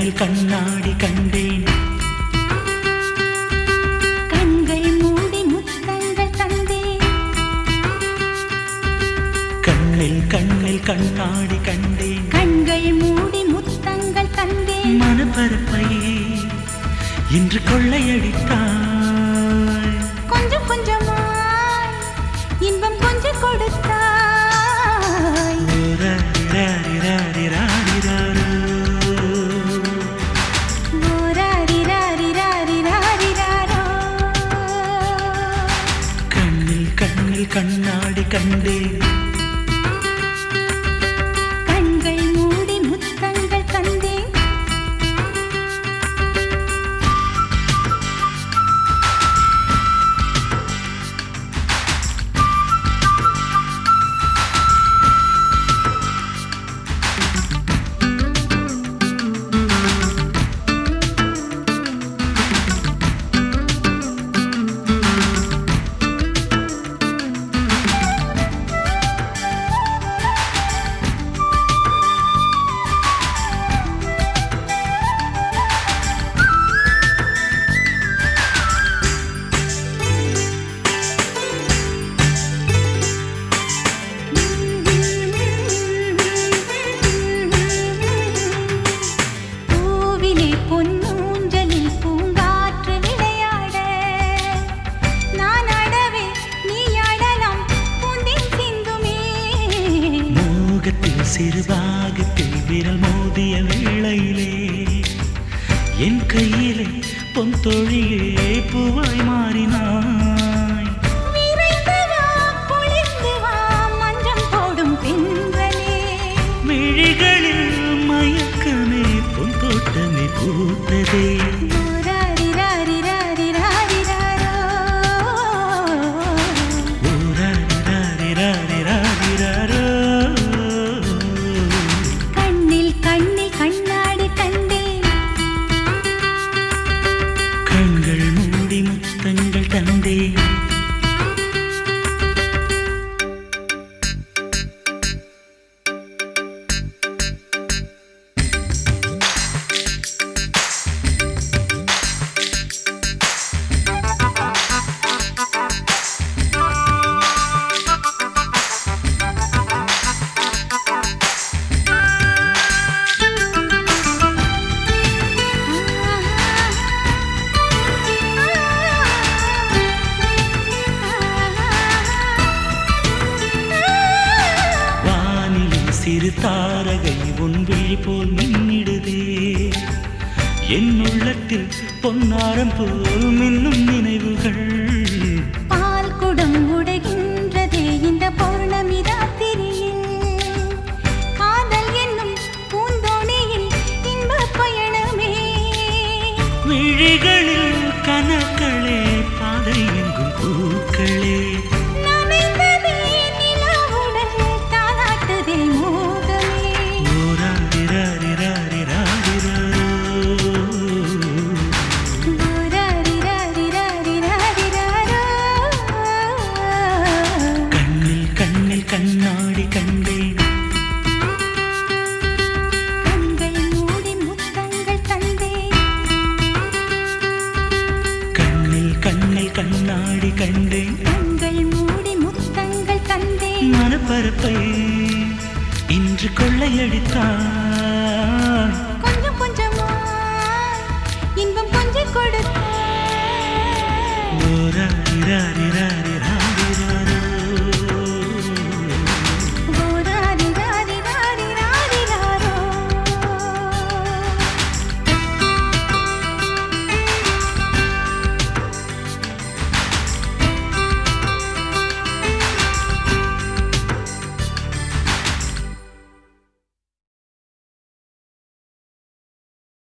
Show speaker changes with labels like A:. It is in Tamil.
A: கண்ணில் கண்ணாடி கண்டேன்
B: கண்கள் மூடி முத்தங்கள் தந்தேன்
A: கண்ணில் கண்ணில் கண்ணாடி கண்டேன்
B: கண்கள் மூடி முத்தங்கள் தந்தேன்
A: மனப்பரப்பை இன்று கொள்ளையடித்தாய்
B: கொஞ்சம் கொஞ்சமாய் இன்பம் கொஞ்சம் கொடுத்தாய்
A: ஓராரிராரிராரிராரிராரோ.
B: ஓராரிராரிராரிராரிராரோ.
A: கண்ணில் கண்ணில் கண்ணாடி கண்டேன்
B: கண்கள் மூடி முத்தங்கள் தந்தேன் பூவிலே பொன்னூஞ்சலில் பூங்காற்று விளையாட நான் அடவே நீ அடலாம் பூந்தின் சிந்துமே
A: மோகத்தில் சிறுபாகத்தில் விரல் மோதிய வேளையிலே என் கையிலே பொன் தொழிலே பூவாய் மாறினாய்
B: விரைந்து வா பொழிந்து வா மஞ்சம் போடும் பெண்களே
A: விழிகளில் மயக்கமே பொன் தோட்டமே பூத்ததே ஊராரிராரிராரிராரிராரோ.
B: கண்ணில் கண்ணில் கண்ணாடி கண்டேன்
A: கண்கள் மூடி முத்தங்கள் தந்தேன் வானிலே சிறு தாரகை உன் விழி போல் மின்னிடுதே என் உள்ளத்தில் பொன்னாரம் போல் மின்னும் நினைவுகள்
B: பால் குடம் உடைகின்றதே இந்த பௌர்ணமி ராத்திரியில் காதல் என்னும் பூந்தோணியில் இன்பப் பயணமே
A: விழிகளில் கனக்களே பாதை எங்கும் பூக்களே
B: நனைந்ததே நிலாவுடன் தாலாட்டுதே மோகமே
A: ஓராரிராரிராரிராரிராரோ. கண்ணில் கண்ணில் கண்ணாடி கண்டேன்
B: கண்கள் மூடி முத்தங்கள் தந்தேன்
A: கண்ணில் கண்ணில் கண்ணாடி கண்டேன்
B: கண்கள் மூடி முத்தங்கள் தந்தேன்
A: மனப்பரப்பை இன்று கொள்ளையடித்தான்
B: கொஞ்சம் கொஞ்சமாய் இன்பம் கொஞ்சம் கொடுத்தாய்
A: ஓராரிராரிராரிராரோ.